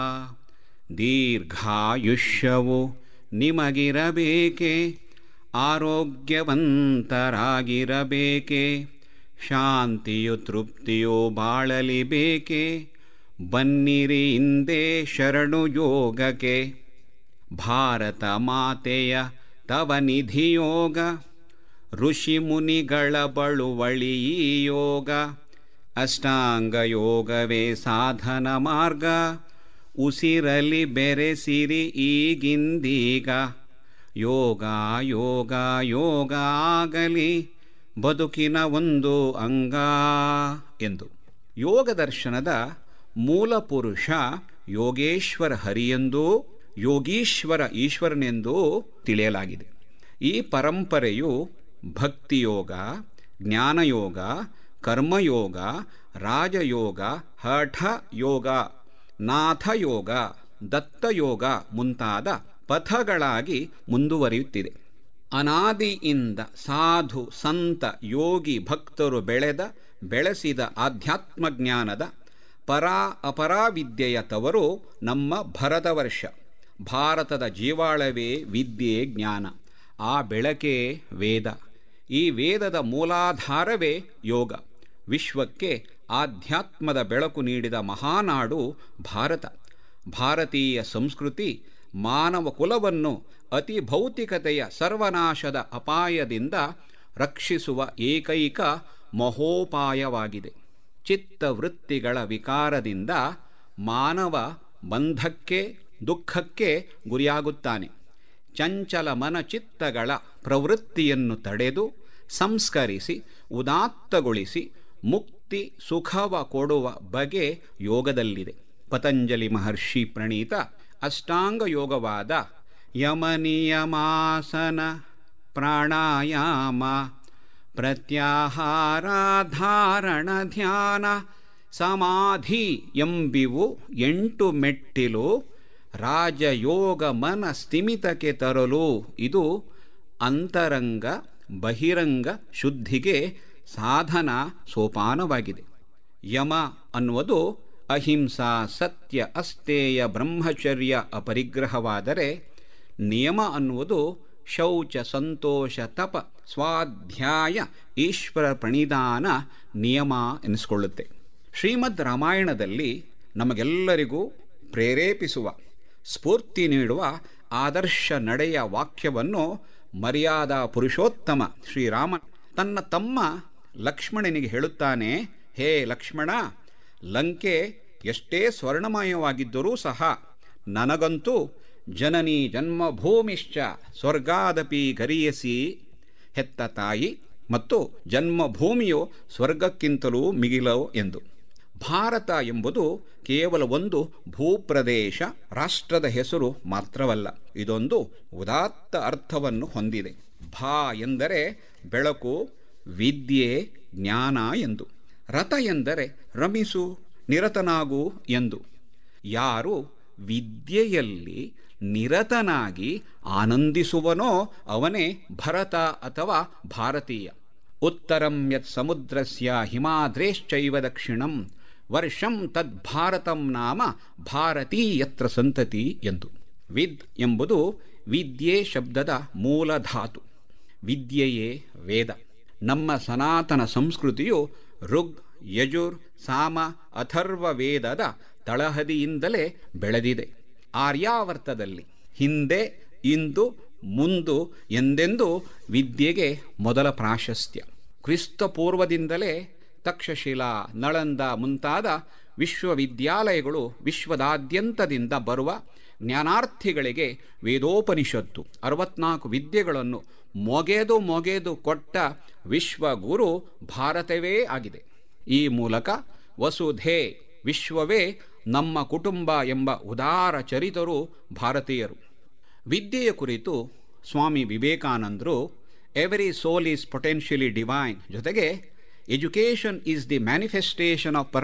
ದೀರ್ಘಾಯುಷ್ಯವು ನಿಮಗಿರಬೇಕೆ ಆರೋಗ್ಯವಂತರಾಗಿರಬೇಕೆ ಶಾಂತಿಯು ತೃಪ್ತಿಯು ಬಾಳಲಿ ಬೇಕೆ ಬನ್ನಿರಿ ಹಿಂದೆ ಶರಣು ಯೋಗಕ್ಕೆ ಭಾರತ ಮಾತೆಯ ತವ ನಿಧಿಯೋಗ ಋಷಿ ಮುನಿಗಳ ಬಳುವಳಿ ಈ ಯೋಗ ಅಷ್ಟಾಂಗ ಯೋಗವೇ ಸಾಧನ ಮಾರ್ಗ ಉಸಿರಲಿ ಬೆರೆಸಿರಿ ಈಗಿಂದೀಗ ಯೋಗ ಯೋಗ ಯೋಗ ಆಗಲಿ ಬದುಕಿನ ಒಂದು ಅಂಗ ಎಂದು ಯೋಗ ದರ್ಶನದ ಮೂಲ ಪುರುಷ ಯೋಗೇಶ್ವರ ಹರಿಯೆಂದೂ ಯೋಗೀಶ್ವರ ಈಶ್ವರನೆಂದೂ ತಿಳಿಯಲಾಗಿದೆ ಈ ಪರಂಪರೆಯು ಭಕ್ತಿಯೋಗ ಜ್ಞಾನಯೋಗ ಕರ್ಮಯೋಗ ರಾಜಯೋಗ ಹಠ ಯೋಗ ನಾಥಯೋಗ ದತ್ತಯೋಗ ಮುಂತಾದ ಪಥಗಳಾಗಿ ಮುಂದುವರಿಯುತ್ತಿದೆ ಅನಾದಿಯಿಂದ ಸಾಧು ಸಂತ ಯೋಗಿ ಭಕ್ತರು ಬೆಳೆದ ಬೆಳೆಸಿದ ಆಧ್ಯಾತ್ಮ ಜ್ಞಾನದ ಪರಾ ಅಪರಾವಿದ್ಯೆಯ ತವರು ನಮ್ಮ ಭರತ ವರ್ಷ ಭಾರತದ ಜೀವಾಳವೇ ವಿದ್ಯೆ ಜ್ಞಾನ ಆ ಬೆಳಕೆ ವೇದ ಈ ವೇದದ ಮೂಲಾಧಾರವೇ ಯೋಗ ವಿಶ್ವಕ್ಕೆ ಆಧ್ಯಾತ್ಮದ ಬೆಳಕು ನೀಡಿದ ಮಹಾನಾಡು ಭಾರತ ಭಾರತೀಯ ಸಂಸ್ಕೃತಿ ಮಾನವ ಕುಲವನ್ನು ಅತಿ ಭೌತಿಕತೆಯ ಸರ್ವನಾಶದ ಅಪಾಯದಿಂದ ರಕ್ಷಿಸುವ ಏಕೈಕ ಮಹೋಪಾಯವಾಗಿದೆ ಚಿತ್ತವೃತ್ತಿಗಳ ವಿಕಾರದಿಂದ ಮಾನವ ಬಂಧಕ್ಕೆ ದುಃಖಕ್ಕೆ ಗುರಿಯಾಗುತ್ತಾನೆ ಚಂಚಲ ಮನಚಿತ್ತಗಳ ಪ್ರವೃತ್ತಿಯನ್ನು ತಡೆದು ಸಂಸ್ಕರಿಸಿ ಉದಾತ್ತಗೊಳಿಸಿ ಮುಕ್ತಿ ಸುಖವ ಕೊಡುವ ಬಗೆ ಯೋಗದಲ್ಲಿದೆ ಪತಂಜಲಿ ಮಹರ್ಷಿ ಪ್ರಣೀತ ಅಷ್ಟಾಂಗ ಯೋಗವಾದ ಯಮನಿಯಮಾಸನ ಪ್ರಾಣಾಯಾಮ ಪ್ರತ್ಯಾಹಾರ ಧಾರಣ ಧ್ಯಾನ ಸಮಾಧಿ ಎಂಬಿವು ಎಂಟು ಮೆಟ್ಟಿಲು ರಾಜಯೋಗ ಮನ ಸ್ಥಿಮಿತಕ್ಕೆ ತರಲು ಇದು ಅಂತರಂಗ ಬಹಿರಂಗ ಶುದ್ಧಿಗೆ ಸಾಧನ ಸೋಪಾನವಾಗಿದೆ ಯಮ ಅನ್ನುವುದು ಅಹಿಂಸಾ ಸತ್ಯ ಅಸ್ತೇಯ ಬ್ರಹ್ಮಚರ್ಯ ಅಪರಿಗ್ರಹವಾದರೆ ನಿಯಮ ಅನ್ನುವುದು ಶೌಚ ಸಂತೋಷ ತಪ ಸ್ವಾಧ್ಯಾಯ ಈಶ್ವರ ಪ್ರಣಿಧಾನ ನಿಯಮ ಎನಿಸಿಕೊಳ್ಳುತ್ತೆ ಶ್ರೀಮದ್ ರಾಮಾಯಣದಲ್ಲಿ ನಮಗೆಲ್ಲರಿಗೂ ಪ್ರೇರೇಪಿಸುವ ಸ್ಫೂರ್ತಿ ನೀಡುವ ಆದರ್ಶ ನಡೆಯ ವಾಕ್ಯವನ್ನು ಮರ್ಯಾದಾ ಪುರುಷೋತ್ತಮ ಶ್ರೀರಾಮ ತನ್ನ ತಮ್ಮ ಲಕ್ಷ್ಮಣನಿಗೆ ಹೇಳುತ್ತಾನೆ ಹೇ ಲಕ್ಷ್ಮಣ ಲಂಕೆ ಎಷ್ಟೇ ಸ್ವರ್ಣಮಯವಾಗಿದ್ದರೂ ಸಹ ನನಗಂತೂ ಜನನಿ ಜನ್ಮಭೂಮಿಶ್ಚ ಸ್ವರ್ಗಾದಪಿ ಗರಿಯಸಿ ಹೆತ್ತ ತಾಯಿ ಮತ್ತು ಜನ್ಮಭೂಮಿಯು ಸ್ವರ್ಗಕ್ಕಿಂತಲೂ ಮಿಗಿಲೋ ಎಂದು ಭಾರತ ಎಂಬುದು ಕೇವಲ ಒಂದು ಭೂಪ್ರದೇಶ ರಾಷ್ಟ್ರದ ಹೆಸರು ಮಾತ್ರವಲ್ಲ ಇದೊಂದು ಉದಾತ್ತ ಅರ್ಥವನ್ನು ಹೊಂದಿದೆ ಭಾ ಎಂದರೆ ಬೆಳಕು ವಿದ್ಯೆ ಜ್ಞಾನ ಎಂದು ರಥ ಎಂದರೆ ರಮಿಸು ನಿರತನಾಗು ಎಂದು ಯಾರು ವಿದ್ಯೆಯಲ್ಲಿ ನಿರತನಾಗಿ ಆನಂದಿಸುವನೋ ಅವನೇ ಭರತ ಅಥವಾ ಭಾರತೀಯ ಉತ್ತರಂ ಯತ್ ಸಮುದ್ರಸ್ಯ ಹಿಮಾದ್ರೇಶ್ಚೈವ ದಕ್ಷಿಣಂ ವರ್ಷಂ ತದ್ಭಾರತಂ ನಾಮ ಭಾರತೀ ಯತ್ರ ಸಂತತಿ ಎಂದು ವಿದ್ ಎಂಬುದು ವಿದ್ಯೆ ಶಬ್ದದ ಮೂಲ ಧಾತು ವಿದ್ಯೆಯೇ ವೇದ ನಮ್ಮ ಸನಾತನ ಸಂಸ್ಕೃತಿಯು ಋಗ್ ಯಜುರ್ ಸಾಮ ಅಥರ್ವ ವೇದದ ತಳಹದಿಯಿಂದಲೇ ಬೆಳೆದಿದೆ ಆರ್ಯಾವರ್ತದಲ್ಲಿ ಹಿಂದೆ ಇಂದು ಮುಂದು ಎಂದೆಂದು ವಿದ್ಯೆಗೆ ಮೊದಲ ಪ್ರಾಶಸ್ತ್ಯ ಕ್ರಿಸ್ತ ಪೂರ್ವದಿಂದಲೇ ತಕ್ಷಶಿಲಾ ನಳಂದ ಮುಂತಾದ ವಿಶ್ವವಿದ್ಯಾಲಯಗಳು ವಿಶ್ವದಾದ್ಯಂತದಿಂದ ಬರುವ ಜ್ಞಾನಾರ್ಥಿಗಳಿಗೆ ವೇದೋಪನಿಷತ್ತು ಅರವತ್ನಾಲ್ಕು ವಿದ್ಯೆಗಳನ್ನು ಮೊಗೆದು ಮೊಗೆದು ಕೊಟ್ಟ ವಿಶ್ವಗುರು ಭಾರತವೇ ಆಗಿದೆ ಈ ಮೂಲಕ ವಸುಧೆ ವಿಶ್ವವೇ ನಮ್ಮ ಕುಟುಂಬ ಎಂಬ ಉದಾರ ಚರಿತರು ಭಾರತೀಯರು ವಿದ್ಯೆಯ ಕುರಿತು ಸ್ವಾಮಿ ವಿವೇಕಾನಂದರು every soul is potentially divine ಜೊತೆಗೆ education is the manifestation of